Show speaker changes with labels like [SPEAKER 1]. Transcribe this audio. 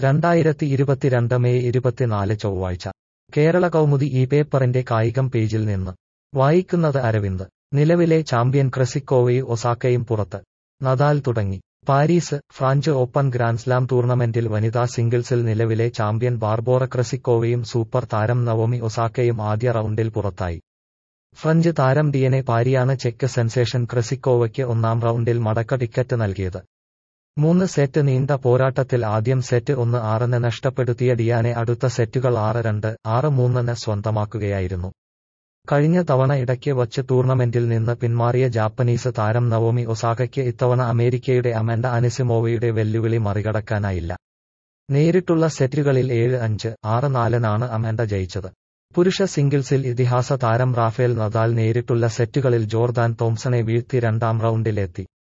[SPEAKER 1] രണ്ടായിരത്തി ഇരുപത്തിരണ്ട് മെയ് ഇരുപത്തിനാല് ചൊവ്വാഴ്ച കേരള കൗമുദി ഈ പേപ്പറിന്റെ കായികം പേജിൽ നിന്ന് വായിക്കുന്നത് അരവിന്ദ് നിലവിലെ ചാമ്പ്യൻ ക്രസിക്കോവയും ഒസാക്കയും പുറത്ത് നദാൽ തുടങ്ങി പാരീസ് ഫ്രാഞ്ച് ഓപ്പൺ ഗ്രാൻഡ്സ്ലാം ടൂർണമെന്റിൽ വനിതാ സിംഗിൾസിൽ നിലവിലെ ചാമ്പ്യൻ ബാർബോറ ക്രസിക്കോവയും സൂപ്പർ താരം നവോമി ഒസാക്കയും ആദ്യ റൗണ്ടിൽ പുറത്തായി ഫ്രഞ്ച് താരം ഡിയനെ പാരിയാണ് ചെക്ക് സെൻസേഷൻ ക്രസിക്കോവയ്ക്ക് ഒന്നാം റൗണ്ടിൽ മടക്ക ടിക്കറ്റ് നൽകിയത് മൂന്ന് സെറ്റ് നീണ്ട പോരാട്ടത്തിൽ ആദ്യം സെറ്റ് ഒന്ന് ആറിന് നഷ്ടപ്പെടുത്തിയ ഡിയാനെ അടുത്ത സെറ്റുകൾ ആറ് രണ്ട് ആറ് മൂന്നിന് സ്വന്തമാക്കുകയായിരുന്നു കഴിഞ്ഞ തവണ ഇടയ്ക്ക് വച്ച് ടൂർണമെന്റിൽ നിന്ന് പിന്മാറിയ ജാപ്പനീസ് താരം നവോമി ഒസാകയ്ക്ക് ഇത്തവണ അമേരിക്കയുടെ അമൻഡ അനിസിമോവയുടെ വെല്ലുവിളി മറികടക്കാനായില്ല നേരിട്ടുള്ള സെറ്റുകളിൽ ഏഴ് അഞ്ച് ആറ് നാലിനാണ് അമൻഡ ജയിച്ചത് പുരുഷ സിംഗിൾസിൽ ഇതിഹാസ താരം റാഫേൽ നദാൽ നേരിട്ടുള്ള സെറ്റുകളിൽ ജോർദാൻ തോംസണെ വീഴ്ത്തി രണ്ടാം റൗണ്ടിലെത്തി